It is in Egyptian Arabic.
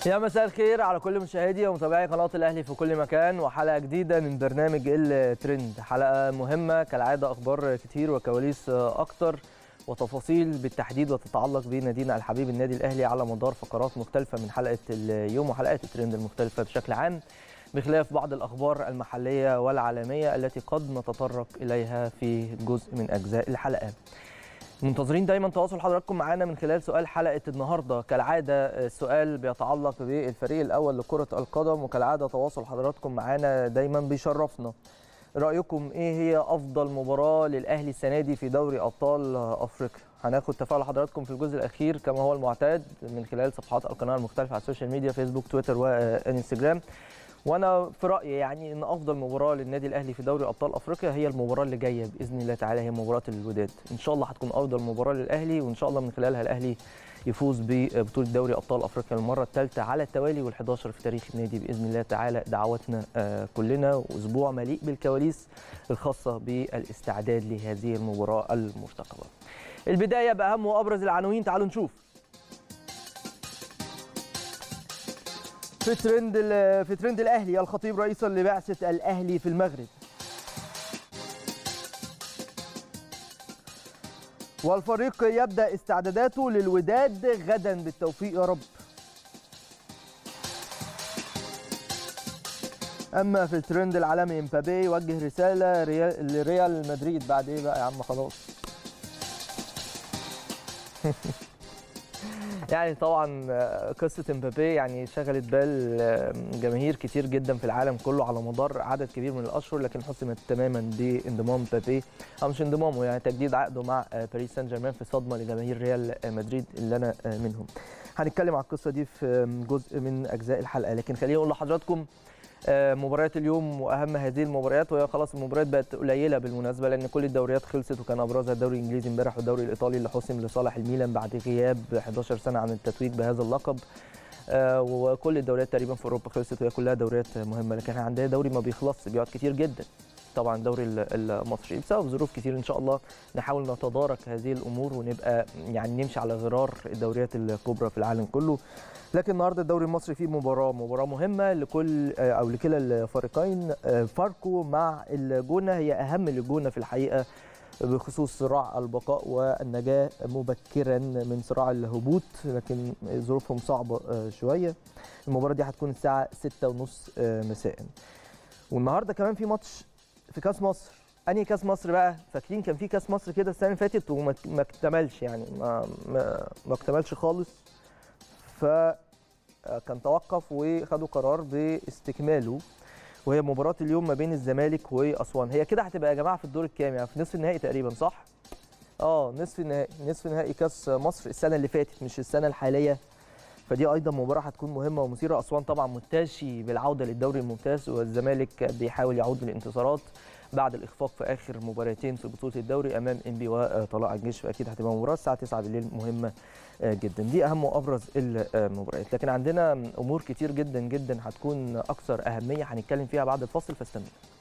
يا مساء الخير على كل مشاهدي ومتابعي قناه الاهلي في كل مكان وحلقه جديده من برنامج الترند حلقه مهمه كالعاده اخبار كتير وكواليس اكتر وتفاصيل بالتحديد وتتعلق بنادينا الحبيب النادي الاهلي على مدار فقرات مختلفه من حلقه اليوم وحلقات الترند المختلفه بشكل عام بخلاف بعض الاخبار المحليه والعالميه التي قد نتطرق اليها في جزء من اجزاء الحلقه منتظرين دايما تواصل حضراتكم معانا من خلال سؤال حلقه النهارده كالعاده السؤال بيتعلق بالفريق الاول لكره القدم وكالعاده تواصل حضراتكم معانا دايما بيشرفنا رايكم ايه هي افضل مباراه للاهلي السنه دي في دوري ابطال افريقيا هناخد تفاعل حضراتكم في الجزء الاخير كما هو المعتاد من خلال صفحات القناه المختلفه على السوشيال ميديا فيسبوك تويتر وانستجرام وانا في رايي يعني ان افضل مباراه للنادي الاهلي في دوري ابطال افريقيا هي المباراه اللي جايه باذن الله تعالى هي مباراه الوداد ان شاء الله هتكون افضل مباراه للاهلي وان شاء الله من خلالها الاهلي يفوز ببطوله دوري ابطال افريقيا المره الثالثه على التوالي وال11 في تاريخ النادي باذن الله تعالى دعواتنا كلنا واسبوع مليء بالكواليس الخاصه بالاستعداد لهذه المباراه المرتقبه البدايه باهم وابرز العناوين تعالوا نشوف في ترند في ترند الاهلي الخطيب رئيسا لبعثه الاهلي في المغرب والفريق يبدا استعداداته للوداد غدا بالتوفيق يا رب اما في الترند العالمي امبابي يوجه رساله لريال مدريد بعد ايه بقى يا عم خلاص يعني طبعا قصه امبابي يعني شغلت بال جماهير كتير جدا في العالم كله على مدار عدد كبير من الاشهر لكن حسمت تماما بانضمام امبابي او مش انضمامه يعني تجديد عقده مع باريس سان جيرمان في صدمه لجماهير ريال مدريد اللي انا منهم. هنتكلم على القصه دي في جزء من اجزاء الحلقه لكن خليني اقول لحضراتكم مباريات اليوم واهم هذه المباريات وهي خلاص المباريات بقت قليله بالمناسبه لان كل الدوريات خلصت وكان ابرزها الدوري الانجليزي امبارح والدوري الايطالي اللي حسم لصالح الميلان بعد غياب 11 سنه عن التتويج بهذا اللقب وكل الدوريات تقريبا في اوروبا خلصت وهي كلها دوريات مهمه لكن احنا عندنا دوري ما بيخلصش بيقعد كتير جدا طبعا الدوري المصري بسبب ظروف كتير ان شاء الله نحاول نتدارك هذه الامور ونبقى يعني نمشي على غرار الدوريات الكبرى في العالم كله لكن النهارده الدوري المصري فيه مباراه مباراه مهمه لكل او لكلا الفريقين فاركو مع الجونه هي اهم للجونه في الحقيقه بخصوص صراع البقاء والنجاه مبكرا من صراع الهبوط لكن ظروفهم صعبه شويه المباراه دي هتكون الساعه 6:30 مساء والنهارده كمان في ماتش في كاس مصر انهي كاس مصر بقى فاكرين كان في كاس مصر كده السنه اللي فاتت وما اكتملش يعني ما ما, ما اكتملش خالص فكان توقف وخدوا قرار باستكماله وهي مباراه اليوم ما بين الزمالك واسوان هي كده هتبقى يا جماعه في الدور الكام يعني في نصف النهائي تقريبا صح اه نصف النهائي نصف نهائي كاس مصر السنه اللي فاتت مش السنه الحاليه فدي ايضا مباراه هتكون مهمه ومثيره اسوان طبعا منتشي بالعوده للدوري الممتاز والزمالك بيحاول يعود بالانتصارات بعد الاخفاق في اخر مباراتين في بطوله الدوري امام انبي وطلائع الجيش فاكيد هتبقى مباراه الساعه 9 بالليل مهمه جدا دي اهم وابرز المباريات لكن عندنا امور كتير جدا جدا هتكون اكثر اهميه هنتكلم فيها بعد الفاصل فاستنوا